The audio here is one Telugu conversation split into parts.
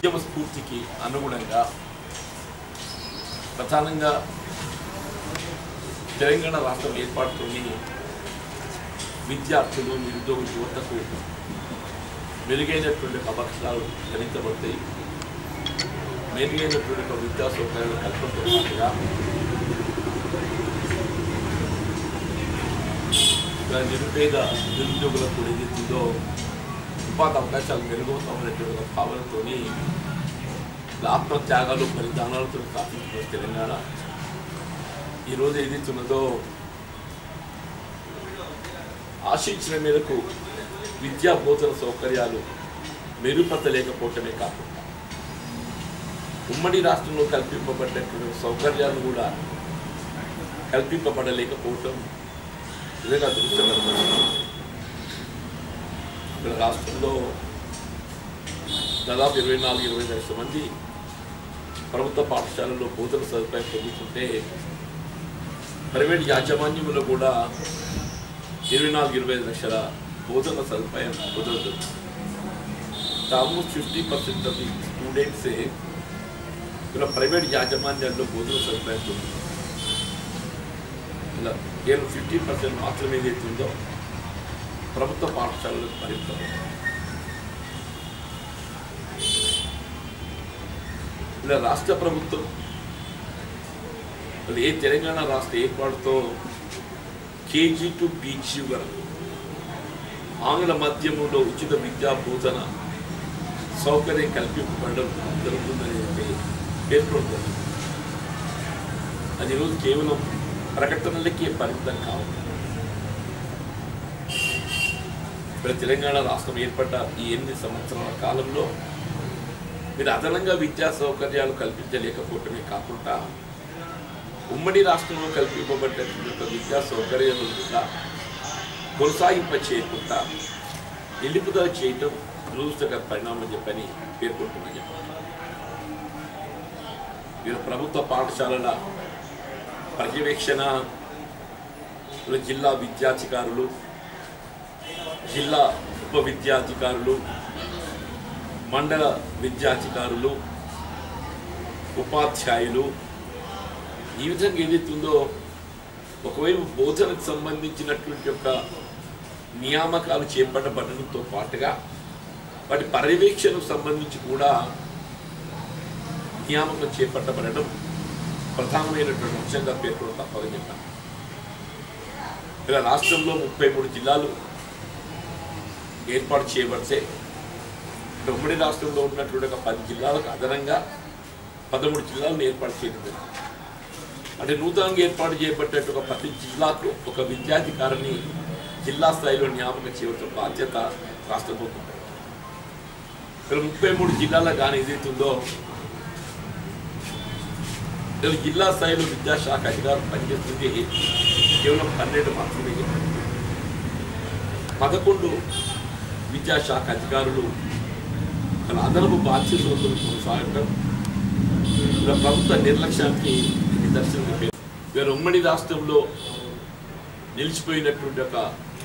ఉద్యమ స్ఫూర్తికి అనుగుణంగా ప్రధానంగా తెలంగాణ రాష్ట్రం ఏర్పాటుతోని విద్యార్థులు నిరుద్యోగ యువతకు మెరుగైనటువంటి ఒక అవకాశాలు ధరించబడతాయి మెరుగైనటువంటి ఒక విద్యా సౌకర్యాలు కల్పనతో పాటుగా ఇలా నిరుపేద నిరుద్యోగులకు ఏదైతుందో ఉపాధి అవకాశాలు మెరుగవుతామనేటువంటి ఒక భావనతోని ఆత్మత్యాగాలు బలిదానాలతో స్థాపించిన తెలంగాణ ఈరోజు ఏదైతున్నదో ఆశించిన మేరకు విద్యా బోధన సౌకర్యాలు మెరుగుపరచలేకపోవటమే కాకుండా ఉమ్మడి రాష్ట్రంలో కల్పింపబడ్డటువంటి సౌకర్యాలు కూడా కల్పింపబడలేకపోవటం నిజంగా దృష్టకరమైన ఇక్కడ రాష్ట్రంలో దాదాపు ఇరవై నాలుగు ఇరవై లక్షల మంది ప్రభుత్వ పాఠశాలల్లో బోధన సదుపాయం పొందుతుంటే ప్రైవేట్ యాజమాన్యంలో కూడా ఇరవై నాలుగు ఇరవై ఐదు లక్షల బోధన సదుపాయం కుదరదు almost fifty percent of the స్టూడెంట్సే ఇలా ప్రైవేట్ యాజమాన్యాల్లో బోధన సదుపాయం పొందుతుంది ఇలా కేవలం ఫిఫ్టీ పర్సెంట్ మాత్రమే ఏదైతే ఉందో ప్రభుత్వ పాఠశాలలకు పరిమితం ఇలా రాష్ట్ర ప్రభుత్వం మరి ఏ తెలంగాణ రాష్ట్ర ఏర్పాటుతో కేజీ టు పీజీ వరకు ఆంగ్ల మాధ్యమంలో ఉచిత విద్యా బోధన సౌకర్యం కల్పింపబడడం జరుగుతుందని చెప్పి పేర్కొంటుంది అది ఈరోజు కేవలం ప్రకటనలకే పరిమితం కావాలి ఇప్పుడు తెలంగాణ రాష్ట్రం ఏర్పడ్డ ఈ ఎనిమిది సంవత్సరాల కాలంలో మీరు అదనంగా విద్యా సౌకర్యాలు కల్పించలేకపోవటమే కాకుండా ఉమ్మడి రాష్ట్రంలో కల్పింపబడ్డటువంటి ఒక విద్యా సౌకర్యాలు కూడా కొనసాగింప చేయకుండా నిలుపుదల చేయటం దురదృష్టకర పరిణామం చెప్పని పేర్కొంటున్నాను చెప్పాలి వీరు ప్రభుత్వ పాఠశాలల పర్యవేక్షణ ఇలా జిల్లా విద్యాధికారులు జిల్లా ఉప విద్యాధికారులు మండల విద్యాధికారులు ఉపాధ్యాయులు ఈ విధంగా ఏదైతుందో ఒకవైపు బోధనకు సంబంధించినటువంటి యొక్క నియామకాలు చేపట్టబడడంతో పాటుగా వాటి పర్యవేక్షణకు సంబంధించి కూడా నియామకం చేపట్టబడడం ప్రధానమైనటువంటి అంశంగా పేర్కొనడం తప్పదని చెప్పాను ఇలా రాష్ట్రంలో ముప్పై మూడు జిల్లాలు ఏర్పాటు చేయబడితే ఇక్కడ ఉమ్మడి రాష్ట్రంలో ఉన్నటువంటి ఒక పది జిల్లాలకు అదనంగా పదమూడు జిల్లాలను ఏర్పాటు చేయడం జరిగింది. అంటే నూతనంగా ఏర్పాటు చేయబడ్డట్టు ఒక ప్రతి జిల్లాకు ఒక విద్యాధికారిని జిల్లా స్థాయిలో నియామకం చేయవలసిన బాధ్యత రాష్ట్ర ప్రభుత్వం ఇక్కడ ముప్పై మూడు జిల్లాల కానీ ఏదైతుందో ఇక్కడ జిల్లా స్థాయిలో విద్యాశాఖ అధికారులు పనిచేస్తుంది కేవలం పన్నెండు మాత్రమే పదకొండు విద్యాశాఖ అధికారులు తన అదనపు బాధ్యతలతో కొనసాగడం ఇలా ప్రభుత్వ నిర్లక్ష్యానికి నిదర్శనంగా పేరు వీరు ఉమ్మడి రాష్ట్రంలో నిలిచిపోయినటువంటి ఒక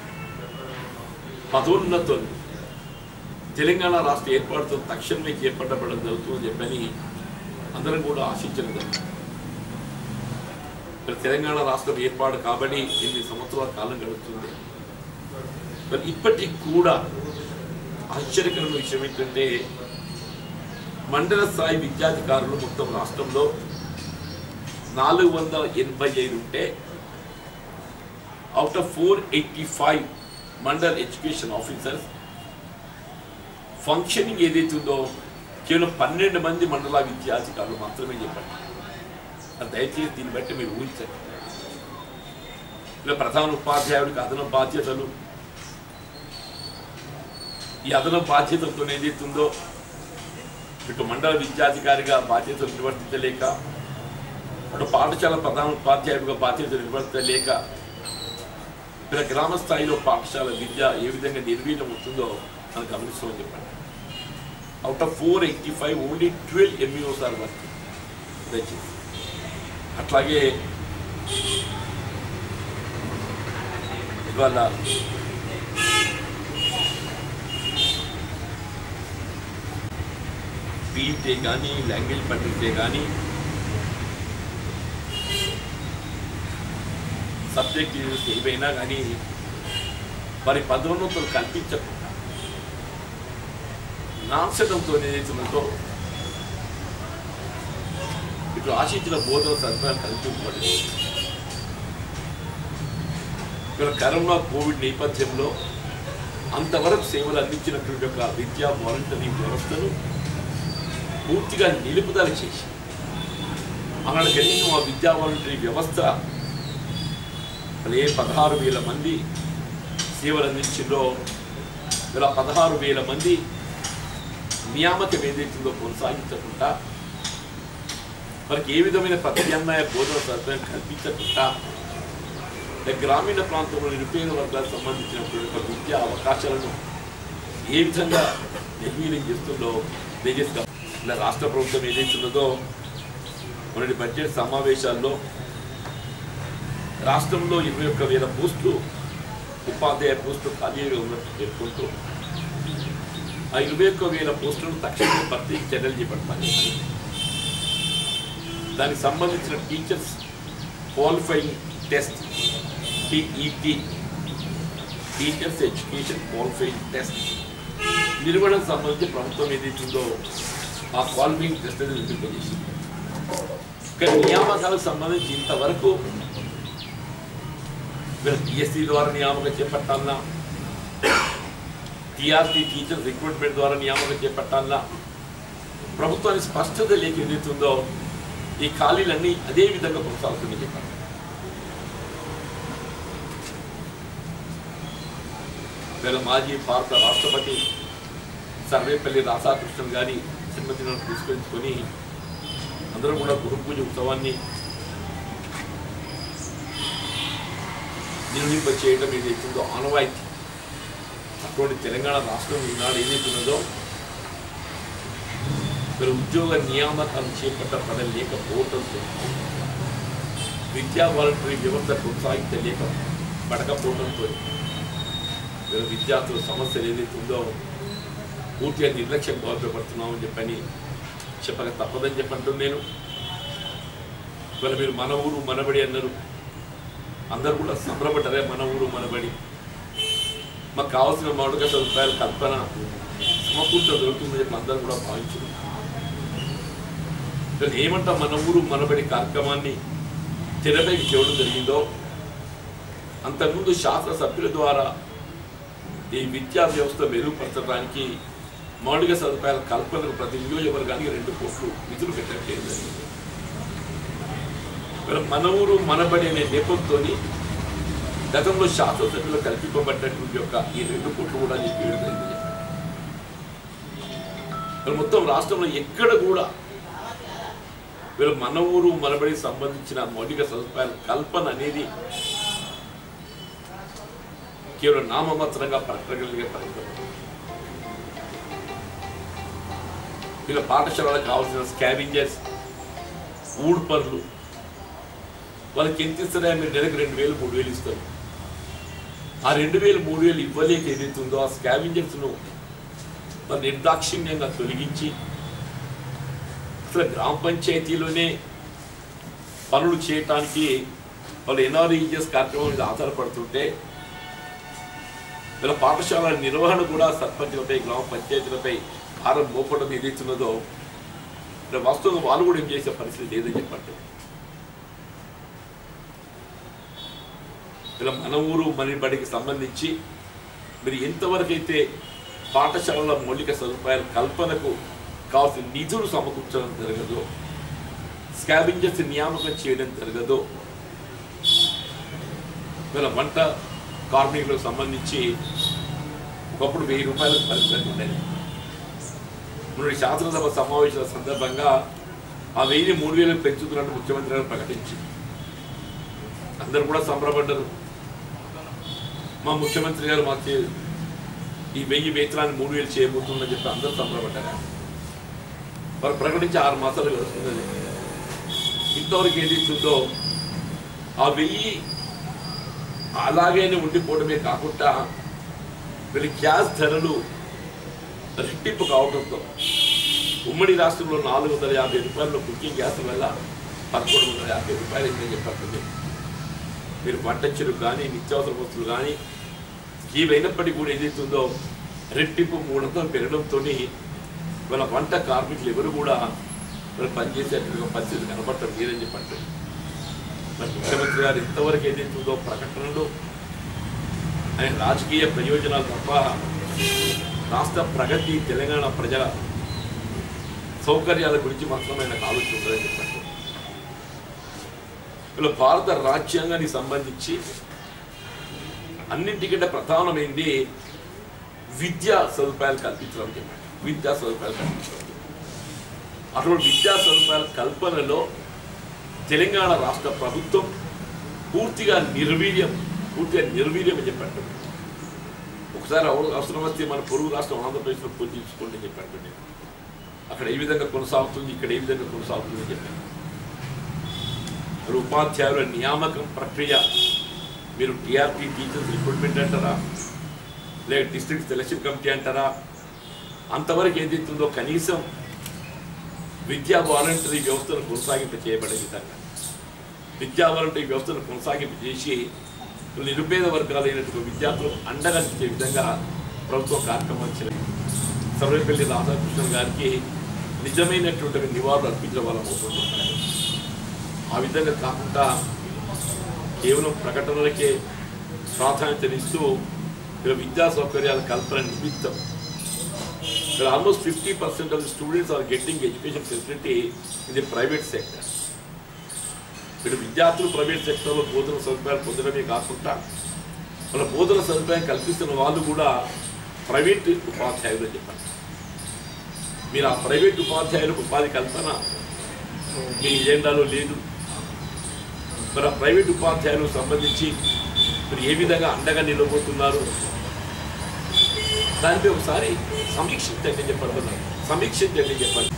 పదోన్నతులు తెలంగాణ రాష్ట్ర ఏర్పాటుతో తక్షణమే చేపట్టబడడం జరుగుతుందని చెప్పని అందరం కూడా ఆశించడం జరుగుతుంది మరి తెలంగాణ రాష్ట్రం ఏర్పాటు కాబట్టి ఎనిమిది సంవత్సరాల కాలం గడుస్తుంది మరి ఇప్పటికి కూడా ఆశ్చర్యకరమైన విషయం ఏంటంటే మండల స్థాయి విద్యాధికారులు మొత్తం రాష్ట్రంలో నాలుగు వందల ఎనభై ఐదు ఉంటే out of four eighty five mandal education officers functioning ఏదైతే ఉందో కేవలం పన్నెండు మంది మండల విద్యాధికారులు మాత్రమే చెప్పండి అది దయచేసి దీన్ని బట్టి మీరు ఊహించండి ఇలా ప్రధాన ఉపాధ్యాయుడికి అదనపు బాధ్యతలు ఈ అదనపు బాధ్యతలతో ఏదైతుందో ఇటు మండల విద్యాధికారిగా బాధ్యతలు నిర్వర్తించలేక అటు పాఠశాల ప్రధాన ఉపాధ్యాయుడిగా బాధ్యతలు నిర్వర్తించలేక ఇక్కడ గ్రామ స్థాయిలో పాఠశాల విద్య ఏ విధంగా నిర్వీర్యం అవుతుందో మనం గమనిస్తామని చెప్పండి out of four eighty five only twelve MEOs are work దయచేసి అట్లాగే ఇవాళ పీఈటీ కానీ లాంగ్వేజ్ పండితే కానీ సబ్జెక్ట్ ఏవైనా కానీ వారి పదోన్నతులు కల్పించకుండా నాంశడంతో ఏదైతుందో ఇటు ఆశించిన బోధన సదుపాయాలు కల్పించబడింది ఇక్కడ కరోనా కోవిడ్ నేపథ్యంలో అంతవరకు సేవలు అందించినటువంటి ఒక విద్యా వాలంటరీ వ్యవస్థను పూర్తిగా నిలుపుదల చేసి ఆనాడు కనీసం ఆ విద్యా వాలంటరీ వ్యవస్థ ఏ పదహారు వేల మంది సేవలు అందించిందో ఇలా పదహారు వేల మంది నియామకం ఏదైతుందో కొనసాగించకుండా వారికి ఏ విధమైన ప్రత్యామ్నాయ బోధన సదుపాయం కల్పించకుండా అంటే గ్రామీణ ప్రాంతంలో నిరుపేద వర్గాలకు సంబంధించినటువంటి ఒక విద్యా అవకాశాలను ఏ విధంగా నిర్వీర్యం చేస్తుందో తేజస్గా ఇలా రాష్ట్ర ప్రభుత్వం ఏదైతున్నదో మొన్నటి బడ్జెట్ సమావేశాల్లో రాష్ట్రంలో ఇరవై ఒక్క వేల పోస్టులు ఉపాధ్యాయ పోస్టులు ఖాళీగా ఉన్నట్టు పేర్కొంటూ ఆ ఇరవై ఒక్క వేల పోస్టులను తక్షణమే భర్తీ చర్యలు చేపడతాయి దానికి సంబంధించిన teachers qualifying test TET teachers education qualifying test నిర్వహణకు సంబంధించి ప్రభుత్వం ఏదైతుందో ఆ క్వాలిఫైయింగ్ టెస్ట్ అనేది నిర్వహింపజేసింది ఇక్కడ నియామకాలకు సంబంధించి ఇంతవరకు మీరు పిఎస్సి ద్వారా నియామకం చేపట్టాలన్నా టీఆర్టీ టీచర్ రిక్రూట్మెంట్ ద్వారా నియామకం చేపట్టాలన్నా ప్రభుత్వానికి స్పష్టత లేక ఏదైతుందో ఈ ఖాళీలన్నీ అదే విధంగా కొనసాగుతుంది చెప్పారు వీళ్ళ మాజీ భారత రాష్ట్రపతి సర్వేపల్లి రాధాకృష్ణన్ గారి జన్మదినాన్ని పురస్కరించుకొని అందరూ కూడా గురు పూజ ఉత్సవాన్ని నిర్వహింప చేయడం ఏదైతుందో ఆనవాయితీ అటువంటి తెలంగాణ రాష్ట్రం ఈనాడు ఏదైతున్నదో మీరు ఉద్యోగ నియామకాలు చేపట్టబడ లేకపోవడంతో విద్యా వాలంటరీ వ్యవస్థ కొనసాగించలేక పడకపోవడంతో మీరు విద్యార్థుల సమస్యలు ఏదైతే ఉందో పూర్తిగా నిర్లక్ష్యం బాధపడుతున్నామని చెప్పని చెప్పక తప్పదని చెప్పంటూ నేను ఇవాళ మీరు మన ఊరు మనబడి అన్నారు అందరూ కూడా సంబరపడ్డారే మన ఊరు మనబడి మాకు కావాల్సిన మౌలిక సదుపాయాల కల్పన సమకూర్చ దొరుకుతుందని చెప్పి అందరూ కూడా భావించారు ఇక్కడ ఏమంటాం మన ఊరు మనబడి కార్యక్రమాన్ని తెరపైకి చేయడం జరిగిందో అంతకుముందు శాస్త్ర సభ్యుల ద్వారా ఈ విద్యా వ్యవస్థ మెరుగుపరచడానికి మౌలిక సదుపాయాల కల్పనకు ప్రతి నియోజకవర్గానికి రెండు కోట్లు నిధులు పెట్టడం జరిగింది మరి మన ఊరు మనబడి అనే నేపథ్యంతో గతంలో శాస్త్రసభ్యులు కల్పింపబడ్డటువంటి యొక్క ఈ రెండు కోట్లు కూడా చెప్పి జరిగింది మరి మొత్తం రాష్ట్రంలో ఎక్కడ కూడా వీళ్ళు మన ఊరు మనబడికి సంబంధించిన మౌలిక సదుపాయాల కల్పన అనేది కేవలం నామమాత్రంగా పలకగలిగే పరికరం వీళ్ళ పాఠశాలకు కావాల్సిన స్కావింజర్స్ ఊడ్పర్లు వాళ్ళకి ఎంత ఇస్తారా మీరు నెలకు రెండు వేలు మూడు వేలు ఇస్తారు ఆ రెండు వేలు మూడు వేలు ఇవ్వలేక ఏదైతుందో ఆ స్కావింజర్స్ను మరి నిర్దాక్షిణ్యంగా తొలగించి అసలు గ్రామ పంచాయతీలోనే పనులు చేయటానికి వాళ్ళు ఎన్ఆర్ఈజిఎస్ కార్యక్రమం మీద ఆధారపడుతుంటే వీళ్ళ పాఠశాల నిర్వహణ కూడా సర్పంచులపై గ్రామ పంచాయతీలపై భారం మోపడం ఏదైతున్నదో ఇక్కడ వాస్తవంగా వాళ్ళు కూడా ఏం చేసే పరిస్థితి లేదని చెప్పండి ఇలా మన ఊరు మన బడికి సంబంధించి మీరు ఎంతవరకు అయితే పాఠశాలల మౌలిక సదుపాయాల కల్పనకు కావాల్సిన నిధులు సమకూర్చడం జరగదో స్కాబింజర్స్ నియామకం చేయడం జరగదో వీళ్ళ వంట కార్మికులకు సంబంధించి ఒకప్పుడు వెయ్యి రూపాయలకు పరిస్థితి ఉండేది మొన్నటి శాసనసభ సమావేశాల సందర్భంగా ఆ వెయ్యిని మూడు వేలకు పెంచుతున్నట్టు ముఖ్యమంత్రి గారు ప్రకటించి అందరూ కూడా సంబరపడ్డారు మా ముఖ్యమంత్రి గారు మాకు ఈ వెయ్యి వేతనాన్ని మూడు వేలు చేయబోతుందని చెప్పి అందరూ సంబరపడ్డారు వారు ప్రకటించి ఆరు మాసాలు గడుస్తున్నది ఇంతవరకు ఏది ఇస్తుందో ఆ వెయ్యి అలాగైనా ఉండిపోవడమే కాకుండా వీళ్ళ గ్యాస్ ధరలు రెట్టింపు కావడంతో ఉమ్మడి రాష్ట్రంలో నాలుగు వందల యాభై రూపాయల కుకింగ్ గ్యాస్ వల్ల పదకొండు వందల యాభై రూపాయలు అయిందని చెప్పారు మీరు వంట చెరుకు కానీ నిత్యావసర వస్తువులు కానీ ఇవైనప్పటికీ కూడా ఏదైతుందో రెట్టింపు మూడు వందలు పెరగడంతో వాళ్ళ వంట కార్మికులు ఎవరు కూడా మరి పనిచేసేట్టుగా పరిస్థితి కనబడటం లేదని చెప్పండి మరి ముఖ్యమంత్రి గారు ఇంతవరకు ఏదైతుందో ప్రకటనలు ఆయన రాజకీయ ప్రయోజనాలు తప్ప రాష్ట్ర ప్రగతి తెలంగాణ ప్రజల సౌకర్యాల గురించి మాత్రం ఆయనకు ఆలోచన ఉందని చెప్పండి ఇలా భారత రాజ్యాంగానికి సంబంధించి అన్నింటికంటే ప్రధానమైంది విద్యా సదుపాయాలు కల్పించడం చెప్పండి విద్యా సదుపాయాలు కల్పించడం అటువంటి విద్యా సదుపాయాల కల్పనలో తెలంగాణ రాష్ట్ర ప్రభుత్వం పూర్తిగా నిర్వీర్యం పూర్తిగా నిర్వీర్యం అని చెప్పండి ఒకసారి అవ- అవసరం వస్తే మన పొరుగు రాష్ట్రం ఆంధ్రప్రదేశ్లో పోటీ తీసుకోండి చెప్పండి నేను అక్కడ ఏ విధంగా కొనసాగుతుంది ఇక్కడ ఏ విధంగా కొనసాగుతుంది అని చెప్పాను మరి ఉపాధ్యాయుల నియామకం ప్రక్రియ మీరు టీఆర్పీ టీచర్స్ రిక్రూట్మెంట్ అంటారా లేక డిస్ట్రిక్ట్ సెలక్షన్ కమిటీ అంటారా అంతవరకు ఏదైతుందో కనీసం విద్యా వాలంటరీ వ్యవస్థను కొనసాగింప చేయబడే విధంగా విద్యా వాలంటరీ వ్యవస్థను కొనసాగింప చేసి నిరుపేద వర్గాలైనటువంటి విద్యార్థులు అండగా నిలిచే విధంగా ప్రభుత్వం కార్యక్రమాలు చేయాలి సర్వేపల్లి రాధాకృష్ణన్ గారికి నిజమైనటువంటి నివాళులు అర్పించడం వల్ల అవుతుంటారు ఆ విధంగా కాకుండా కేవలం ప్రకటనలకే ప్రాధాన్యతనిస్తూ ఇక్కడ విద్యా సౌకర్యాల కల్పన నిమిత్తం ఇక్కడ almost fifty percent of the students are getting education facility in the private sector ఇక్కడ విద్యార్థులు ప్రైవేట్ సెక్టర్లో బోధన సదుపాయాలు పొందడమే కాకుండా వాళ్ళ బోధన సదుపాయం కల్పిస్తున్న వాళ్ళు కూడా ప్రైవేట్ ఉపాధ్యాయులు అని చెప్పారు మీరు ఆ ప్రైవేట్ ఉపాధ్యాయులకు ఉపాధి కల్పన మీ ఎజెండాలో లేదు మరి ఆ ప్రైవేట్ ఉపాధ్యాయులకు సంబంధించి మీరు ఏ విధంగా అండగా నిలబోతున్నారు దానిపై ఒకసారి సమీక్షించండి చెప్పండి కదా. సమీక్షించండి చెప్పండి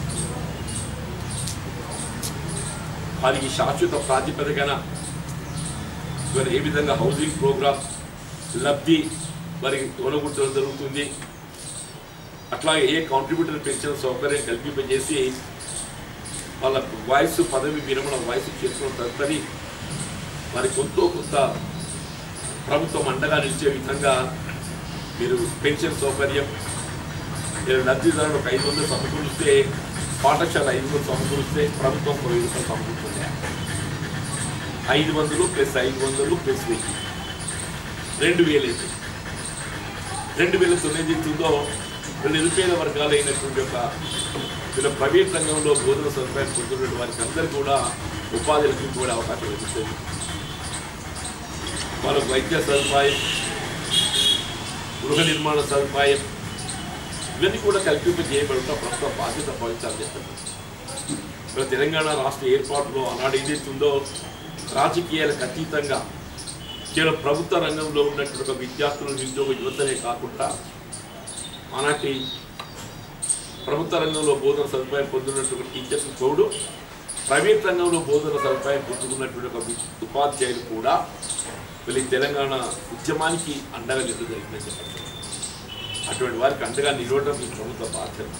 వారికి శాశ్వత ప్రాతిపదికన మరి ఏ విధంగా హౌసింగ్ ప్రోగ్రామ్ లబ్ధి వారికి కొనగొట్టడం జరుగుతుంది అట్లాగే ఏ కాంట్రిబ్యూటర్ పెన్షన్ సౌకర్యం కల్పింపజేసి వాళ్ళ వయసు పదవి విరమణ వయసు చేసుకున్న తదుపరి మరి కొంత కొంత ప్రభుత్వం అండగా నిలిచే విధంగా మీరు పెన్షన్ సౌకర్యం మీరు లబ్ధిదారుడు ఒక ఐదు వందలు సమకూరిస్తే పాఠశాల ఐదు వందలు సమకూరిస్తే ప్రభుత్వం ఒక వెయ్యి రూపాయలు సమకూరుతుంది ఐదు వందలు ప్లస్ ఐదు వందలు ప్లస్ వెయ్యి రెండు వేలు అయితే రెండు వేల తొమ్మిది ఉందో నిరుపేద వర్గాలైనటువంటి ఒక వీళ్ళ ప్రైవేట్ రంగంలో బోధన సదుపాయాలు పొందుతున్న వారికి అందరూ కూడా ఉపాధి లభించుకునే అవకాశం లభిస్తుంది వాళ్ళకు వైద్య సదుపాయం గృహ నిర్మాణ సదుపాయం ఇవన్నీ కూడా కల్పింప చేయబడుతూ ప్రభుత్వ బాధ్యత వహించాలని చెప్తున్నారు ఇక్కడ తెలంగాణ రాష్ట్ర ఏర్పాటులో ఆనాడు ఏదైతుందో రాజకీయాలకు అతీతంగా కేవలం ప్రభుత్వ రంగంలో ఉన్నటువంటి ఒక విద్యార్థులు నిరుద్యోగ యువతనే కాకుండా ఆనాటి ప్రభుత్వ రంగంలో బోధన సదుపాయం పొందినటువంటి టీచర్స్ తోడు ప్రైవేట్ రంగంలో బోధన సదుపాయం పొందుతున్నటువంటి ఒక వి- ఉపాధ్యాయులు కూడా వీళ్ళ ఈ తెలంగాణ ఉద్యమానికి అండగా నిలవ జరిగిందని చెప్పారు అటువంటి వారికి అండగా నిలవడం మీ ప్రభుత్వ బాధ్యత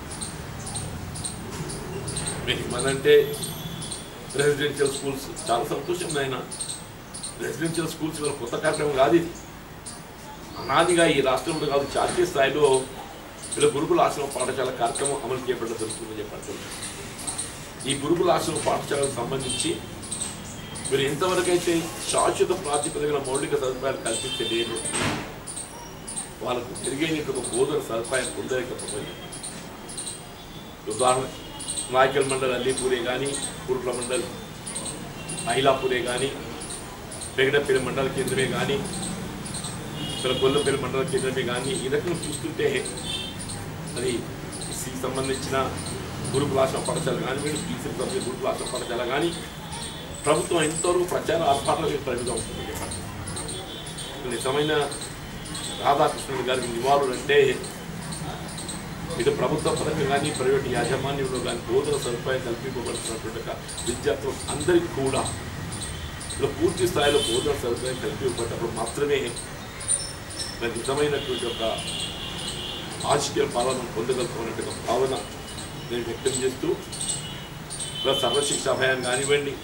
మీకు మనంటే రెసిడెన్షియల్ స్కూల్స్ చాలా సంతోషం ఆయన రెసిడెన్షియల్ స్కూల్స్ ఇవాళ కొత్త కార్యక్రమం కాదు ఇది అనాదిగా ఈ రాష్ట్రంలో కాదు జాతీయ స్థాయిలో వీళ్ళ గురుకుల ఆశ్రమ పాఠశాల కార్యక్రమం అమలు చేయబడడం జరుగుతుందని చెప్పారు ఈ గురుకుల ఆశ్రమ పాఠశాలకు సంబంధించి మీరు ఎంతవరకు అయితే శాశ్వత ప్రాతిపదికన మౌలిక సదుపాయాలు కల్పించలేరు వాళ్ళకు తిరిగేటువంటి ఒక బోధన సదుపాయం పొందలేకపోయింది ఉదాహరణ నాయకల్ మండల్ అల్లీపూరే కానీ కురుకుల మండల్ మహిళాపూరే కానీ పెగడపల్లి మండల కేంద్రమే కానీ ఇక్కడ గొల్లపల్లి మండల కేంద్రమే కానీ ఈ రకంగా చూస్తుంటే అది ఎస్సీకి సంబంధించిన గురుకులాశ్రమ పాఠశాల కానీ బీసీకి సంబంధించిన గురుకులాశ్రమ పాఠశాల కానీ ప్రభుత్వం ఎంతవరకు ప్రచార ఆర్పాట్లకు పరిమితం అవుతుంది చెప్పండి నిజమైన రాధాకృష్ణుడు గారికి నివాళులు అంటే ఇటు ప్రభుత్వ పరంగా కానీ ప్రైవేట్ యాజమాన్యంలో కానీ బోధన సదుపాయం కల్పింపబడుతున్నటువంటి ఒక విద్యార్థులు అందరికీ కూడా ఇలా పూర్తి స్థాయిలో బోధన సదుపాయం కల్పింపబడ్డప్పుడు మాత్రమే మరి నిజమైనటువంటి ఒక రాజకీయ పాలన పొందగలుగుతున్నటువంటి ఒక భావన నేను వ్యక్తం చేస్తూ ఇలా సర్వశిక్ష అభయాన్ కానివ్వండి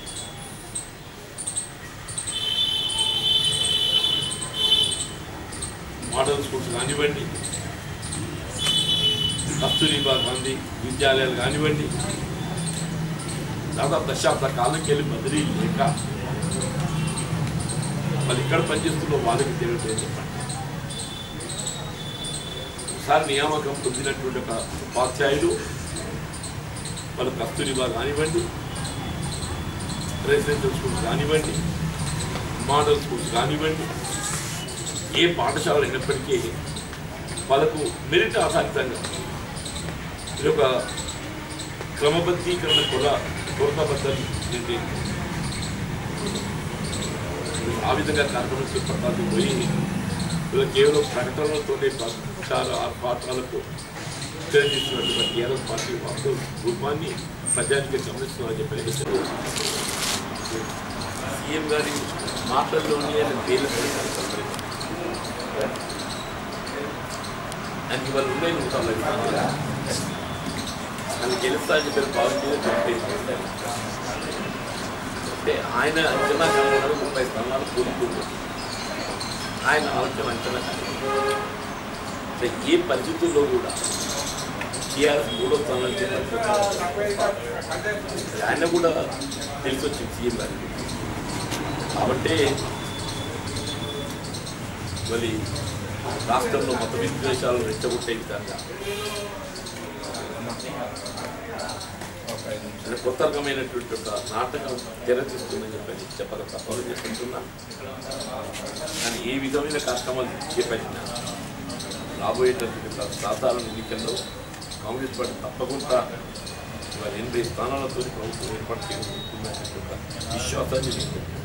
మోడల్ స్కూల్స్ కానివ్వండి కస్తూరిబా గాంధీ విద్యాలయాలు కానివ్వండి దాదాపు దశాబ్ద కాలంకి వెళ్ళి బదిలీ లేక వాళ్ళు ఇక్కడ పనిచేస్తున్న వాళ్ళకి తెలియట్లేదు చెప్పండి ఒకసారి నియామకం పొందినటువంటి ఒక ఉపాధ్యాయులు వాళ్ళు కస్తూరిబా కానివ్వండి రెసిడెన్షియల్ స్కూల్స్ కానివ్వండి మోడల్ స్కూల్స్ కానివ్వండి ఏ పాఠశాల అయినప్పటికీ వాళ్ళకు మెరిట్ ఆధారితంగా ఇది ఒక క్రమబద్ధీకరణ కొర కొరతబద్ధం ఏంటి ఆ విధంగా కార్యక్రమం చేపట్టాల్సి పోయి ఇలా కేవలం ప్రకటనలతోనే ప్రచార ఆర్పాటాలకు తెలియజేస్తున్నటువంటి టీఆర్ఎస్ పార్టీ వాస్తవ రూపాన్ని ప్రజానికి గమనిస్తున్నారని చెప్పి హెచ్చరిక సీఎం గారి మాటల్లోనే ఆయన పేర్లు పెట్టారు దానికి వాళ్ళు ఉన్నాయి ఉంటారు నన్ను గెలుస్తా అని చెప్పారు బాగుంటుంది చెప్పేసి అంటే ఆయన అంచనా కనుగొన్నారు ముప్పై స్థానాలు కోరుకుంటుంది ఆయన ఆలోచన అంచనా కనుగొన్నారు. అంటే ఏ పరిస్థితుల్లో కూడా టీఆర్ఎస్ మూడో స్థానాలు ఆయన కూడా తెలిసి వచ్చింది సీఎం గారికి కాబట్టి మరి రాష్ట్రంలో మత విద్వేషాలు రెచ్చగొట్టే విధంగా అంటే కొత్త రకమైనటువంటి ఒక నాటకం తెరచిస్తుందని చెప్పని చెప్పక తప్పదు చెప్తున్నా కానీ ఏ విధమైన కార్యక్రమాలు చేపట్టినా రాబోయేటటువంటి సాధారణ ఎన్నికల్లో కాంగ్రెస్ పార్టీ తప్పకుండా ఇవాళ ఎనభై స్థానాలతో ప్రభుత్వం ఏర్పాటు చేసుకుంటుందనే ఒక విశ్వాసాన్ని నేను